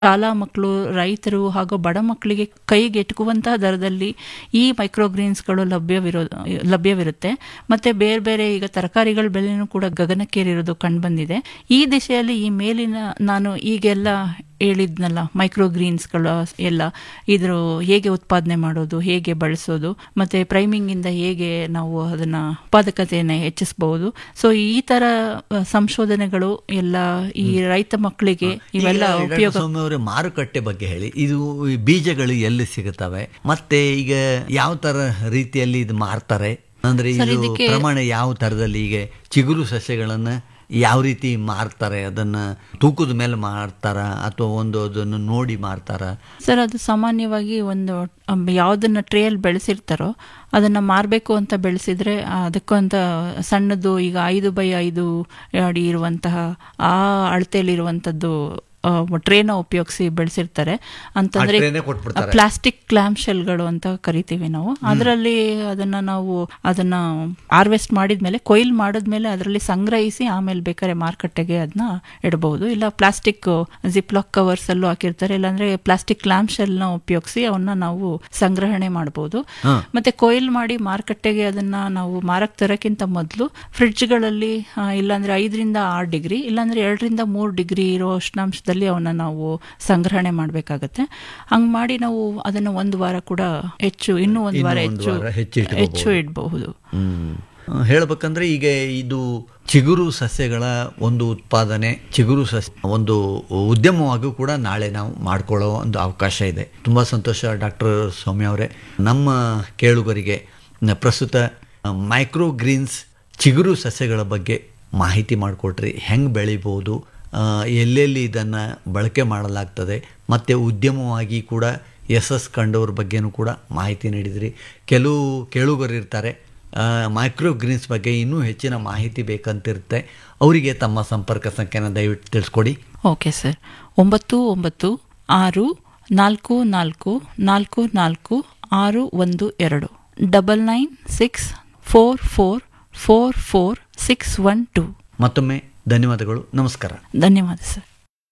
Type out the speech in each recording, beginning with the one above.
ಶಾಲಾ ಮಕ್ಕಳು ರೈತರು ಹಾಗೂ ಬಡ ಮಕ್ಕಳಿಗೆ ಕೈಗೆಟುಕುವಂತಹ ದರದಲ್ಲಿ ಈ ಮೈಕ್ರೋಗ್ರೀನ್ಸ್ಗಳು ಲಭ್ಯವಿರೋ ಲಭ್ಯವಿರುತ್ತೆ ಮತ್ತೆ ಬೇರೆ ಬೇರೆ ಈಗ ತರಕಾರಿಗಳ ಬೆಲೆನೂ ಕೂಡ ಗಗನಕ್ಕೇರಿರೋದು ಕಂಡುಬಂದಿದೆ ಈ ದಿಶೆಯಲ್ಲಿ ಈ ಮೇಲಿನ ನಾನು ಈಗೆಲ್ಲ ಹೇಳಿದ್ನಲ್ಲ ಮೈಕ್ರೋಗ್ರೀನ್ಸ್ಗಳು ಎಲ್ಲ ಇದ್ರ ಹೇಗೆ ಉತ್ಪಾದನೆ ಮಾಡೋದು ಹೇಗೆ ಬಳಸೋದು ಮತ್ತೆ ಪ್ರೈಮಿಂಗ್ ಇಂದ ಹೇಗೆ ನಾವು ಅದನ್ನ ಉತ್ಪಾದಕತೆಯನ್ನು ಹೆಚ್ಚಿಸಬಹುದು ಸೊ ಈ ತರ ಅಹ್, ಸಂಶೋಧನೆಗಳು ಎಲ್ಲ ಈ ರೈತ ಮಕ್ಕಳಿಗೆ ಇವೆಲ್ಲ ಈಗ ಉಪಯೋಗ ಡಾಕ್ಟರ್ ಸೌಮ್ಯ ಅವರೇ ಮಾರುಕಟ್ಟೆ ಬಗ್ಗೆ ಹೇಳಿ ಇದು ಈ ಬೀಜಗಳು ಎಲ್ಲಿ ಸಿಗುತ್ತವೆ ಮತ್ತೆ ಈಗ ಯಾವ ತರ ರೀತಿಯಲ್ಲಿ ಇದು ಮಾರ್ತಾರೆ ಅಂದ್ರೆ ಇದು ಪ್ರಮಾಣ ಯಾವ ತರದಲ್ಲಿ ಈಗ ಚಿಗುರು ಸಸ್ಯಗಳನ್ನ ಯಾವ ರೀತಿ ಮಾರ್ತಾರೆ ಅದನ್ನ ತೂಕದ ಮೇಲೆ ಮಾರ್ತಾರ ಅಥವಾ ಒಂದು ಅದನ್ನು ನೋಡಿ ಮಾರ್ತಾರ ಸರ್ ಅದು ಸಾಮಾನ್ಯವಾಗಿ ಒಂದು ಅಮ್, ಯಾವ್ದನ್ನ ಟ್ರೇಯಲ್ಲಿ ಬೆಳೆಸಿರ್ತಾರೋ ಅದನ್ನ ಮಾರಬೇಕು ಅಂತ ಬೆಳೆಸಿದ್ರೆ ಆ, ಅದಕ್ಕೂ ಅಂತ ಸಣ್ಣದು ಈಗ ಐದು ಬೈ ಐದು ಅಡಿ ಇರುವಂತಹ ಆ ಅಳತೆಯಲ್ಲಿರುವಂಥದ್ದು ಟ್ರೇನ ಉಪಯೋಗಿಸಿ ಬೆಳೆಸಿರ್ತಾರೆ ಅಂತಂದ್ರೆ ಟ್ರೇನೇ ಕೊಟ್ಬಿಡ್ತಾರೆ. ಪ್ಲಾಸ್ಟಿಕ್ ಕ್ಲಾಮ್ ಶೆಲ್ಗಳು ಅಂತ ಕರಿತೀವಿ ನಾವು ಅದರಲ್ಲಿ ಅದನ್ನ ನಾವು ಅದನ್ನ ಹಾರ್ವೆಸ್ಟ್ ಮಾಡಿದ್ಮೇಲೆ ಕೊಯ್ಲ್ ಮಾಡಿದ್ಮೇಲೆ ಅದರಲ್ಲಿ ಸಂಗ್ರಹಿಸಿ ಆಮೇಲೆ ಬೇಕಾದ್ರೆ ಮಾರುಕಟ್ಟೆಗೆ ಅದನ್ನ ಇಡಬಹುದು ಇಲ್ಲ ಪ್ಲಾಸ್ಟಿಕ್ ಜಿಪ್ಲಾಕ್ ಕವರ್ಸ್ ಅಲ್ಲೂ ಹಾಕಿರ್ತಾರೆ ಇಲ್ಲಾಂದ್ರೆ ಪ್ಲಾಸ್ಟಿಕ್ ಕ್ಲಾಮ್ ಶೆಲ್ ನ ಉಪಯೋಗಿಸಿ ಅವನ್ನ ನಾವು ಸಂಗ್ರಹಣೆ ಮಾಡಬಹುದು ಮತ್ತೆ ಕೊಯ್ಲ್ ಮಾಡಿ ಮಾರುಕಟ್ಟೆಗೆ ಅದನ್ನ ನಾವು ಮಾರಕ್ ತರಕ್ಕಿಂತ ಮೊದಲು ಫ್ರಿಡ್ಜ್ಗಳಲ್ಲಿ ಇಲ್ಲಾಂದ್ರೆ ಐದರಿಂದ ಆರು ಡಿಗ್ರಿ ಇಲ್ಲಾಂದ್ರೆ ಎರಡರಿಂದ ಮೂರು ಡಿಗ್ರಿ ಇರೋ ಉಷ್ಣಾಂಶದಲ್ಲಿ ಅವನ್ನ ನಾವು ಸಂಗ್ರಹಣೆ ಮಾಡಬೇಕಾಗತ್ತೆ ಹಂಗ್ ಮಾಡಿ ನಾವು ಅದನ್ನ ಒಂದು ವಾರ ಕೂಡ ಹೆಚ್ಚು ಇನ್ನೂ ಒಂದು ವಾರ ಇನ್ನೂ ಒಂದು ಹೆಚ್ಚು ವಾರ ಹೆಚ್ಚು ಇಟ್ಕೋಬಹುದು. ಹೆಚ್ಚು ಇಡಬಹುದು ಹ್ಮ್. ಹೇಳ್ಬೇಕಂದ್ರೆ ಈಗ ಇದು ಚಿಗುರು ಸಸ್ಯಗಳ ಒಂದು ಉತ್ಪಾದನೆ ಚಿಗುರು ಸಸ್ಯ ಒಂದು ಉದ್ಯಮವಾಗೂ ಕೂಡ ನಾಳೆ ನಾವು ಮಾಡ್ಕೊಳ್ಳೋ ಒಂದು ಅವಕಾಶ ಇದೆ ತುಂಬ ಸಂತೋಷ ಡಾಕ್ಟರ್ ಸೌಮ್ಯ ಅವರೇ ನಮ್ಮ ಕೇಳುಗರಿಗೆ ನ- ಪ್ರಸ್ತುತ ಮೈಕ್ರೋ ಗ್ರೀನ್ಸ್ ಚಿಗುರು ಸಸ್ಯಗಳ ಬಗ್ಗೆ ಮಾಹಿತಿ ಮಾಡಿಕೊಟ್ರಿ ಹೆಂಗೆ ಬೆಳಿಬೋದು ಆ, ಎಲ್ಲೆಲ್ಲಿ ಇದನ್ನು ಬಳಕೆ ಮಾಡಲಾಗ್ತದೆ ಮತ್ತು ಉದ್ಯಮವಾಗಿ ಕೂಡ ಯಶಸ್ ಕಂಡವ್ರ ಬಗ್ಗೆನೂ ಕೂಡ ಮಾಹಿತಿ ನೀಡಿದ್ರಿ ಕೆಲವು ಕೇಳುಗರು ಇರ್ತಾರೆ ಮೈಕ್ರೋ ಗ್ರೀನ್ಸ್ ಬಗ್ಗೆ ಇನ್ನೂ ಹೆಚ್ಚಿನ ಮಾಹಿತಿ ಬೇಕಂತಿರುತ್ತೆ ಅವರಿಗೆ ತಮ್ಮ ಸಂಪರ್ಕ ಸಂಖ್ಯೆನ ದಯವಿಟ್ಟು ತಿಳಿಸ್ಕೊಡಿ ಓಕೆ ಸರ್ ಒಂಬತ್ತು ಒಂಬತ್ತು ಆರು ನಾಲ್ಕು ನಾಲ್ಕು ನಾಲ್ಕು ನಾಲ್ಕು ಆರು ಒಂದು ಎರಡು double nine six four four four four six one two ಮತ್ತೊಮ್ಮೆ ಧನ್ಯವಾದಗಳು ನಮಸ್ಕಾರ ಧನ್ಯವಾದ ಸರ್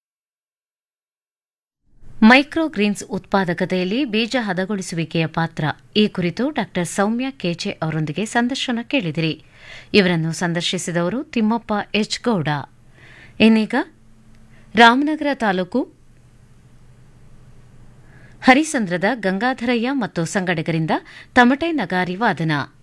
ಮೈಕ್ರೋ ಗ್ರೀನ್ಸ್ ಉತ್ಪಾದಕತೆಯಲ್ಲಿ ಬೀಜ ಹದಗೊಳಿಸುವಿಕೆಯ ಪಾತ್ರ ಈ ಕುರಿತು ಡಾಕ್ಟರ್ ಸೌಮ್ಯ ಕೆಜೆ ಅವರೊಂದಿಗೆ ಸಂದರ್ಶನ ಕೇಳಿದಿರಿ ಇವರನ್ನು ಸಂದರ್ಶಿಸಿದವರು ತಿಮ್ಮಪ್ಪ ಎಚ್ ಗೌಡ ಇನ್ನೀಗ ರಾಮನಗರ ತಾಲೂಕು ಹರಿಸಂದ್ರದ ಗಂಗಾಧರಯ್ಯ ಮತ್ತು ಸಂಗಡಿಗರಿಂದ ತಮಟೆ ನಗಾರಿ ವಾದನ